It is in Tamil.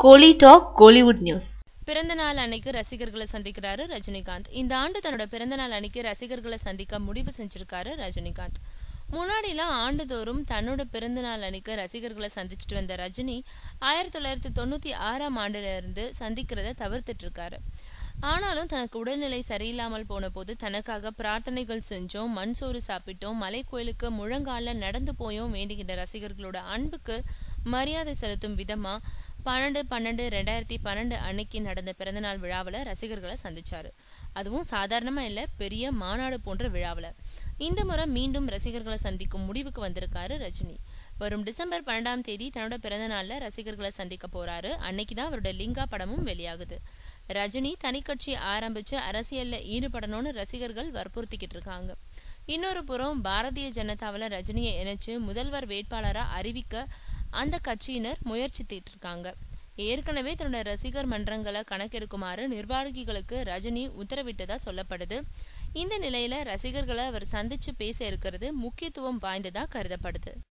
கோலி டாக் கோலிவுட் நியூஸ் பிறந்த நாள் அன்னைக்கு ரசிகர்களை சந்திக்கிறாரு ரஜினிகாந்த் இந்த ஆண்டு தன்னோட பிறந்த நாள் அன்னைக்கு ரசிகர்களை சந்திக்க முடிவு செஞ்சிருக்காரு ரஜினிகாந்த் முன்னாடிலாம் ஆண்டுதோறும் தன்னோட பிறந்த நாள் அன்னைக்கு ரசிகர்களை சந்திச்சுட்டு வந்த ரஜினி ஆயிரத்தி தொள்ளாயிரத்தி தொண்ணூத்தி ஆறாம் ஆண்டுல இருந்து சந்திக்கிறத தவிர்த்துட்டு இருக்காரு ஆனாலும் தனக்கு உடல்நிலை சரியில்லாமல் போன போது தனக்காக பிரார்த்தனைகள் செஞ்சோம் மண் சோறு சாப்பிட்டோம் மலை கோயிலுக்கு முழங்கால நடந்து போயும் வேண்டுகின்ற ரசிகர்களோட அன்புக்கு மரியாதை செலுத்தும் விதமா பன்னெண்டு பன்னெண்டு ரெண்டாயிரத்தி பன்னெண்டு அன்னைக்கு நடந்த பிறந்தநாள் விழாவில் ரசிகர்களை சந்திச்சாரு அதுவும் சாதாரணமா இல்ல பெரிய மாநாடு போன்ற விழாவில் இந்த முறை மீண்டும் ரசிகர்களை சந்திக்கும் முடிவுக்கு வந்திருக்காரு ரஜினி வரும் டிசம்பர் பன்னெண்டாம் தேதி தன்னோட பிறந்த நாள்ல ரசிகர்களை சந்திக்க போறாரு அன்னைக்கு தான் அவரோட லிங்கா படமும் வெளியாகுது ரஜினி தனிக்கட்சி ஆரம்பிச்சு அரசியல்ல ஈடுபடணும்னு ரசிகர்கள் வற்புறுத்திக்கிட்டு இருக்காங்க இன்னொரு புறம் பாரதிய ஜனதாவில் ரஜினியை இணைச்சு முதல்வர் வேட்பாளரா அறிவிக்க அந்த கட்சியினர் முயற்சித்திட்டு இருக்காங்க ஏற்கனவே தன்னோட ரசிகர் மன்றங்களை கணக்கெடுக்குமாறு நிர்வாகிகளுக்கு ரஜினி உத்தரவிட்டதா சொல்லப்படுது இந்த நிலையில ரசிகர்களை அவர் சந்திச்சு பேச இருக்கிறது முக்கியத்துவம் வாய்ந்ததா கருதப்படுது